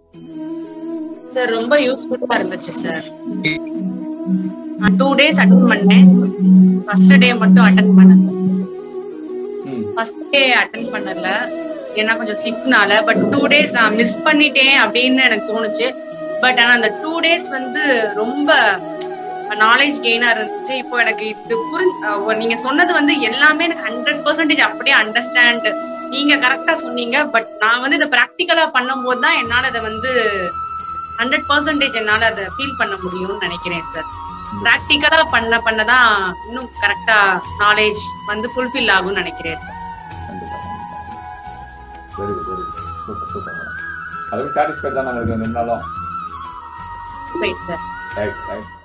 sir ரொம்ப யூஸ்ஃபுல்லா இருந்துச்சு சார் நான் டூ டேஸ் அட்டன் பண்ணேன் ஃபர்ஸ்ட் டே மட்டும் அட்டன் பண்ணல ம் ஃபர்ஸ்ட் டே அட்டன் பண்ணல ஏன்னா கொஞ்சம் சிக்னால பட் டூ டேஸ் நான் மிஸ் பண்ணிட்டேன் அப்படின்னு எனக்கு தோணுச்சு பட் ஆனா அந்த டூ டேஸ் வந்து ரொம்ப நாலேஜ் கெயினா இருந்துச்சு இப்போ எனக்கு இது புரிஞ்சு நீங்க சொன்னது வந்து எல்லாமே எனக்கு ஹண்ட்ரட் பர்சன்டேஜ் அப்படியே அண்டர்ஸ்டாண்ட் நீங்க கரெக்டா சொன்னீங்க பட் நான் வந்து இதை ப்ராக்டிக்கலா பண்ணும்போது தான் என்னால அதை வந்து ஹண்ட்ரட் பர்சன்டேஜ் என்னால அதை ஃபீல் பண்ண முடியும்னு நினைக்கிறேன் சார் ப்ராக்டிக்கலா பண்ண பண்ணதான் இன்னும் கரெக்டா நாலேஜ் வந்து ஃபுல்ஃபில் ஆகும்னு நினைக்கிறேன் சார் கண்டிப்பா very good very good super super madam அதுக்கு சாட்டிஸ்ஃபைட் தான் உங்களுக்கு நின்னாலும் ரைட் சார் ரைட் ரைட்